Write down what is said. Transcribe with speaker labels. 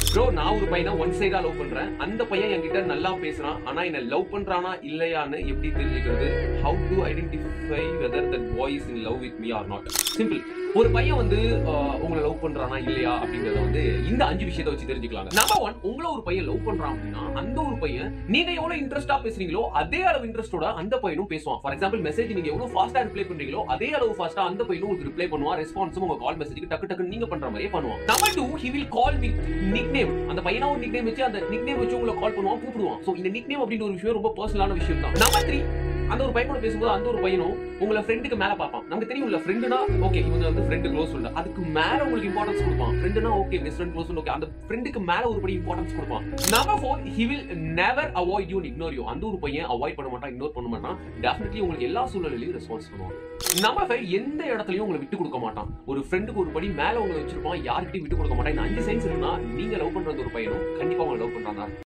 Speaker 1: bro நான் ஒரு பையனை ஒன் சைடா லவ் பண்றேன் அந்த பையன் என்கிட்ட நல்லா பேசுறான் ஆனா என்ன லவ் பண்றானா இல்லையான்னு எப்படி தெரிஞ்சுக்கிறது how to identify whether that boy is in love with me or not simple ஒரு பையன் வந்து ஆஹ், உங்களை லவ் பண்றானா இல்லையா அப்படிங்கறத வந்து இந்த அஞ்சு விஷயத்தை வச்சு தெரிஞ்சுக்கலாம் நம்பர் ஒன் உங்களை ஒரு பையன் லவ் பண்றான் அப்படின்னா அந்த ஒரு பையன் நீங்க எவ்வளவு இன்ட்ரெஸ்டா பேசுறீங்களோ அதே அளவு இன்ட்ரெஸ்டோட அந்த பையனும் பேசுவான் ஃபார் எக்ஸாம்பிள் மெசேஜ் நீங்க எவ்வளவு ஃபாஸ்டா ரிப்ளை பண்றீங்களோ அதே அளவு ஃபாஸ்டா அந்த பையனும் உங்களுக்கு ரிப்ளை பண்ணுவான் ரெஸ்பான்ஸும் உங்க கால் மெசேஜ்க்கு டக்கு டக்கு நீங்க பண்ற மாதிரியே பண்ணுவான் number two he will call with nickname அந்த பையனா ஒரு நிக் நேம் வச்சு அந்த நிக் நேம் வச்சு உங்களை கால் பண்ணுவான் கூப்பிடுவான் சோ இந்த நிக் நேம் அப்படின்ற ஒரு விஷயம் ரொம்ப பர்சனலான விஷயம் தான் நம்பர் த்ரீ அந்த ஒரு பையனோட பேசும்போது அந்த ஒரு பையனும் உங்களை ஃப்ரெண்டுக்கு மேல பார்ப்பான் நமக்கு தெரியும்ல ஃப்ரெண்டுனா ஓகே இவங்க வந்து ஃப்ரெண்டு க்ளோஸ் இல்ல அதுக்கு மேல உங்களுக்கு இம்பார்ட்டன்ஸ் கொடுப்பான் ஃப்ரெண்டுனா okay best friend close okay அந்த ஃப்ரெண்டுக்கு மேல ஒரு படி இம்பார்ட்டன்ஸ் கொடுப்பான் number four he will never avoid you ignore you அந்த ஒரு பையன் அவாய்ட் பண்ண மாட்டான் இக்னோர் பண்ண மாட்டான் டெஃபினெட்லி உங்களுக்கு எல்லா சூழ்நிலையிலும் ரெஸ்பான்ஸ் பண்ணுவான் நம்பர் ஃபைவ் எந்த இடத்துலயும் உங்களை விட்டு கொடுக்க மாட்டான் ஒரு ஃப்ரெண்டுக்கு ஒரு படி மேல உங்களை வச்சிருப்பான் யார்கிட்டயும் விட்டு கொடுக்க மாட்டான் இந்த அஞ்சு சைன்ஸ் இருக்குன்னா நீங்க லவ் பண்ற அந்த ஒரு பையனும் கண்டிப்பா உங்களை லவ் பண்றாங்க